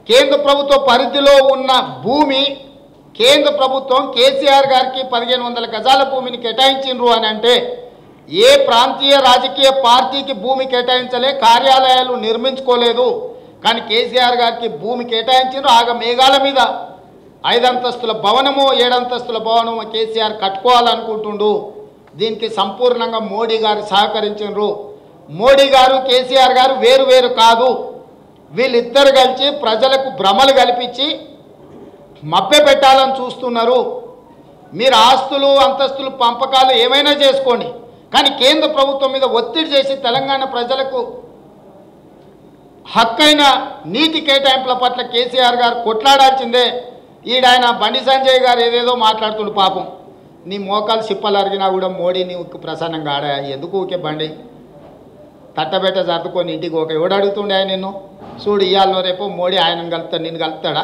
కేంద్ర ప్రభుత్వ పరిధిలో ఉన్న భూమి కేంద్ర ప్రభుత్వం కేసీఆర్ గారికి పదిహేను వందల గజాల భూమిని కేటాయించిండ్రు అని అంటే ఏ ప్రాంతీయ రాజకీయ పార్టీకి భూమి కేటాయించలే కార్యాలయాలు నిర్మించుకోలేదు కానీ కేసీఆర్ గారికి భూమి కేటాయించిండ్రు ఆగ మేఘాల మీద ఐదంతస్తుల భవనము ఏడంతస్తుల భవనము కేసీఆర్ కట్టుకోవాలనుకుంటుండు దీనికి సంపూర్ణంగా మోడీ గారు సహకరించారు మోడీ గారు కేసీఆర్ గారు వేరు వేరు కాదు వీళ్ళిద్దరు కలిసి ప్రజలకు భ్రమలు కల్పించి మభ్య పెట్టాలని చూస్తున్నారు మీరు ఆస్తులు అంతస్తులు పంపకాలు ఏమైనా చేసుకోండి కానీ కేంద్ర ప్రభుత్వం మీద ఒత్తిడి చేసి తెలంగాణ ప్రజలకు హక్కైన నీటి కేటాయింపుల పట్ల కేసీఆర్ గారు కొట్లాడాల్సిందే ఈడాయన బండి సంజయ్ గారు ఏదేదో మాట్లాడుతుండు పాపం నీ మోకాలు సిప్పలు అరిగినా కూడా మోడీ నీకు ప్రసన్నంగా ఆడా ఎందుకు ఊకే బండి తట్టబెట్ట సర్దుకొని ఇంటికి ఒక ఎవడు అడుగుతుండే ఆయన నిన్ను చూడు ఇయ్యాలనో రేపు మోడీ ఆయనను కలుపుతాడు నిన్ను కలుపుతాడా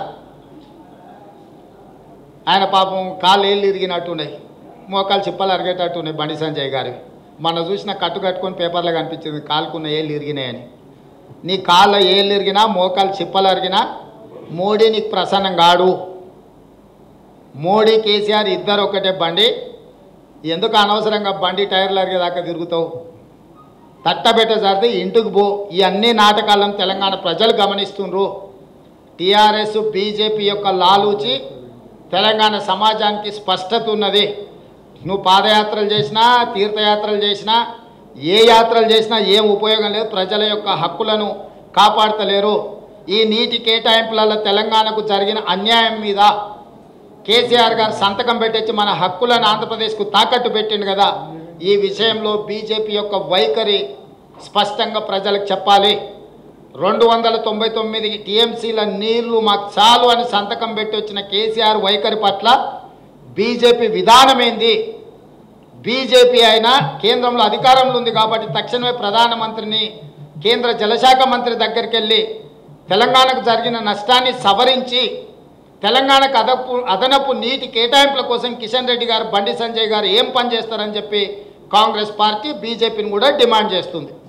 ఆయన పాపం కాళ్ళు ఏళ్ళు ఇరిగినట్టున్నాయి మోకాలు చిప్పలు అరిగేటట్టున్నాయి బండి సంజయ్ గారి మన చూసిన కట్టు కట్టుకొని పేపర్లో కనిపించింది కాలుకున్న ఏళ్ళు ఇరిగినాయని నీ కాళ్ళ ఏళ్ళు ఇరిగినా మోకాలు చిప్పలు అరిగినా మోడీ నీకు ప్రసన్నం కాడు మోడీ కేసీఆర్ ఇద్దరు ఒకటే బండి ఎందుకు అనవసరంగా బండి టైర్లు అరిగేదాకా తిరుగుతావు తట్టబెట్ట జరిగితే ఇంటికి పో ఈ అన్ని నాటకాలను తెలంగాణ ప్రజలు గమనిస్తుండ్రు టీఆర్ఎస్ బీజేపీ యొక్క లాలూచి తెలంగాణ సమాజానికి స్పష్టత ఉన్నది నువ్వు పాదయాత్రలు చేసినా తీర్థయాత్రలు చేసినా ఏ యాత్రలు చేసినా ఏం ఉపయోగం లేదు ప్రజల యొక్క హక్కులను కాపాడతలేరు ఈ నీటి కేటాయింపులలో తెలంగాణకు జరిగిన అన్యాయం మీద కేసీఆర్ గారు సంతకం పెట్టించి మన హక్కులను ఆంధ్రప్రదేశ్కు తాకట్టు పెట్టిండు కదా ఈ విషయంలో బీజేపీ యొక్క వైఖరి స్పష్టంగా ప్రజలకు చెప్పాలి రెండు వందల తొంభై తొమ్మిది టీఎంసీల నీళ్లు మాకు చాలు అని సంతకం పెట్టి వచ్చిన కేసీఆర్ వైఖరి పట్ల బీజేపీ విధానం ఏంది బీజేపీ అయినా కేంద్రంలో అధికారంలో ఉంది కాబట్టి తక్షణమే ప్రధానమంత్రిని కేంద్ర జలశాఖ మంత్రి దగ్గరికి వెళ్ళి తెలంగాణకు జరిగిన నష్టాన్ని సవరించి తెలంగాణకు అదపు అదనపు నీటి కేటాయింపుల కోసం కిషన్ రెడ్డి గారు బండి సంజయ్ గారు ఏం పని చేస్తారని చెప్పి కాంగ్రెస్ పార్టీ బీజేపీని కూడా డిమాండ్ చేస్తుంది